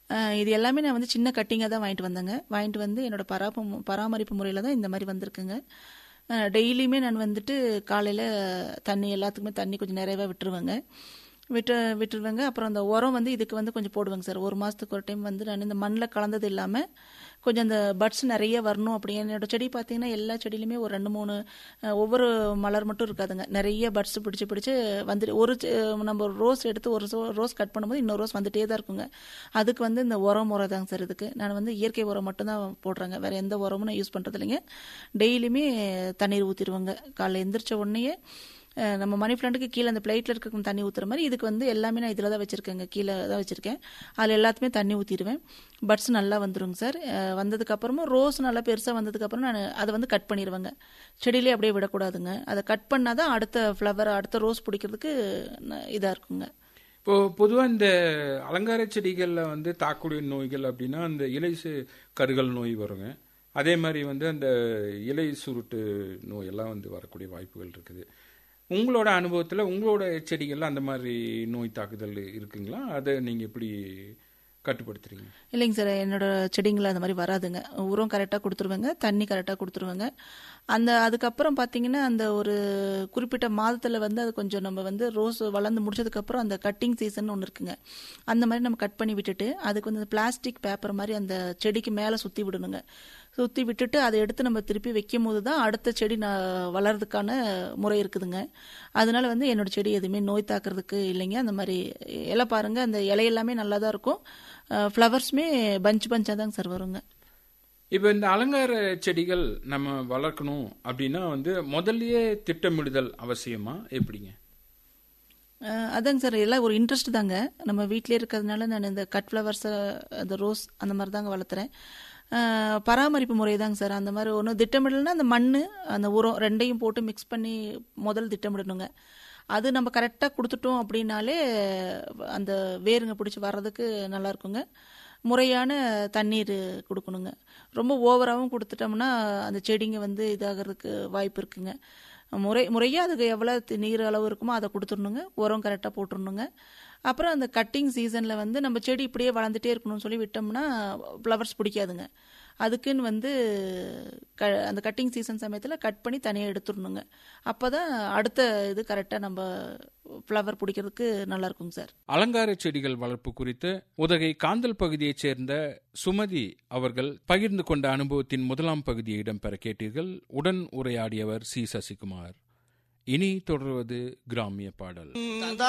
அஹ் இது எல்லாமே நான் வந்து சின்ன கட்டிங்காக தான் வாங்கிட்டு வந்தேங்க வாங்கிட்டு வந்து என்னோட பராம பராமரிப்பு முறையில் தான் இந்த மாதிரி வந்திருக்குங்க அஹ் டெய்லியுமே நான் வந்துட்டு காலையில் தண்ணி எல்லாத்துக்குமே தண்ணி கொஞ்சம் நிறையவே விட்டுருவேங்க விட்டு விட்டுருவேங்க அப்புறம் அந்த உரம் வந்து இதுக்கு வந்து கொஞ்சம் போடுவேங்க சார் ஒரு மாதத்துக்கு ஒரு டைம் வந்து நான் இந்த மண்ணில் கலந்தது இல்லாமல் கொஞ்சம் அந்த பட்ஸ் நிறைய வரணும் அப்படி என்னோட செடி பார்த்தீங்கன்னா எல்லா செடியிலுமே ஒரு ரெண்டு மூணு அஹ், ஒவ்வொரு மலர் மட்டும் இருக்காதுங்க நிறைய பட்ஸ் பிடிச்சி பிடிச்சி வந்துட்டு ஒரு செ- நம்ம ஒரு ரோஸ் எடுத்து ஒரு ரோஸ் கட் பண்ணும்போது இன்னொரு ரோஸ் வந்துட்டே தான் இருக்குங்க அதுக்கு வந்து இந்த உரம் முறை தாங்க சார் இதுக்கு நான் வந்து இயற்கை உரம் மட்டும்தான் போடுறேங்க வேற எந்த உரமும் நான் யூஸ் பண்ணுறது இல்லைங்க டெய்லியுமே தண்ணீர் ஊற்றிடுவேங்க காலைல எந்திரிச்ச உடனேயே அஹ், நம்ம மணி பிளான்ட்டுக்கு கீழே அந்த பிளேட்டில் இருக்க தண்ணி ஊற்றுற மாதிரி இதுக்கு வந்து எல்லாமே நான் இதில் தான் வச்சுருக்கேங்க கீழே தான் வச்சுருக்கேன் அதில் எல்லாத்துமே தண்ணி ஊற்றிடுவேன் பட்ஸ் நல்லா வந்துருங்க சார் அஹ், வந்ததுக்கப்புறமா ரோஸ் நல்லா பெருசாக வந்ததுக்கப்புறம் நான் அதை வந்து கட் பண்ணிடுவேங்க செடியிலே அப்படியே விடக்கூடாதுங்க அதை கட் பண்ணால் தான் அடுத்த ஃப்ளவர் அடுத்த ரோஸ் பிடிக்கிறதுக்கு இதாக இருக்குங்க இப்போ பொதுவாக இந்த அலங்கார செடிகளில் வந்து தாக்கக்கூடிய நோய்கள் அப்படின்னா அந்த இலை சு- கருகல் நோய் வருங்க அதே மாதிரி வந்து அந்த இலை சுருட்டு நோயெல்லாம் வந்து வரக்கூடிய வாய்ப்புகள் இருக்குது உங்களோட அனுபவத்தில் உங்களோட செடிகள்ல அந்த மாதிரி நோய் தாக்குதல் இருக்குங்களா அதை நீங்கள் எப்படி கட்டுப்படுத்துறீங்க இல்லைங்க சார் என்னோட செடிங்களை அந்த மாதிரி வராதுங்க உரம் கரெக்டாக கொடுத்துருவேங்க தண்ணி கரெக்டாக கொடுத்துருவேங்க அந்த அதுக்கப்புறம் பார்த்தீங்கன்னா அந்த ஒரு குறிப்பிட்ட மாதத்தில் வந்து அது கொஞ்சம் நம்ம வந்து ரோஸ் வளர்ந்து முடிச்சதுக்கப்புறம் அந்த கட்டிங் சீசன் ஒன்று இருக்குங்க அந்த மாதிரி நம்ம கட் பண்ணி விட்டுட்டு அதுக்கு வந்து பிளாஸ்டிக் பேப்பர் மாதிரி அந்த செடிக்கு மேலே சுற்றி விடணுங்க சுற்றி விட்டுட்டு அதை எடுத்து நம்ம திருப்பி வைக்கும் போது தான் அடுத்த செடி நான் வளர்றதுக்கான முறை இருக்குதுங்க அதனால வந்து என்னோட செடி எதுவுமே நோய் தாக்குறதுக்கு இல்லைங்க அந்த மாதிரி இலை பாருங்க அந்த இலை எல்லாமே நல்லா தான் இருக்கும் ஃப்ளவர்ஸுமே பஞ்ச் பஞ்சாக தாங்க சார் வருங்க இப்போ இந்த அலங்கார செடிகள் நம்ம வளர்க்கணும் அப்படின்னா வந்து முதல்லயே திட்டமிடுதல் அவசியமா எப்படிங்க அஹ் அதாங்க சார் எல்லாம் ஒரு இன்ட்ரெஸ்ட் தாங்க நம்ம வீட்டிலே இருக்கிறதுனால நான் இந்த கட் ஃப்ளவர்ஸ் அந்த ரோஸ் அந்த மாதிரி தாங்க வளர்த்துறேன் அஹ் பராமரிப்பு முறை தாங்க சார் அந்த மாதிரி ஒன்றும் திட்டமிடலைன்னா அந்த மண் அந்த உரம் ரெண்டையும் போட்டு மிக்ஸ் பண்ணி முதல் திட்டமிடணுங்க அது நம்ம கரெக்டாக கொடுத்துட்டோம் அப்படின்னாலே அந்த வேருங்க பிடிச்சி வர்றதுக்கு நல்லா இருக்குங்க முறையான தண்ணீர் கொடுக்கணுங்க ரொம்ப ஓவராகவும் கொடுத்துட்டோம்னா அந்த செடிங்க வந்து இதாகிறதுக்கு வாய்ப்பு இருக்குங்க முறை முறையாக அதுக்கு எவ்வளோ தி- நீர் அளவு இருக்குமோ அதை கொடுத்துடணுங்க உரம் கரெக்டாக போட்டுடணுங்க அப்புறம் அந்த கட்டிங் சீசனில் வந்து நம்ம செடி இப்படியே வளர்ந்துட்டே இருக்கணும்னு சொல்லி விட்டோம்னா ஃப்ளவர்ஸ் பிடிக்காதுங்க அதுக்குன்னு வந்து க அந்த கட்டிங் சீசன் சமயத்தில் கட் பண்ணி தனியாக எடுத்துடணுங்க அப்போ தான் அடுத்த இது கரெக்டாக நம்ம ஃப்ளவர் பிடிக்கிறதுக்கு நல்லா இருக்குங்க சார் அலங்கார செடிகள் வளர்ப்பு குறித்து உதகை காந்தல் பகுதியைச் சேர்ந்த சுமதி அவர்கள் பகிர்ந்து கொண்ட அனுபவத்தின் முதலாம் பகுதியை இடம்பெற கேட்டீர்கள் உடன் உரையாடியவர் சி சசிகுமார் இனி தொடர்வது கிராமிய பாடல்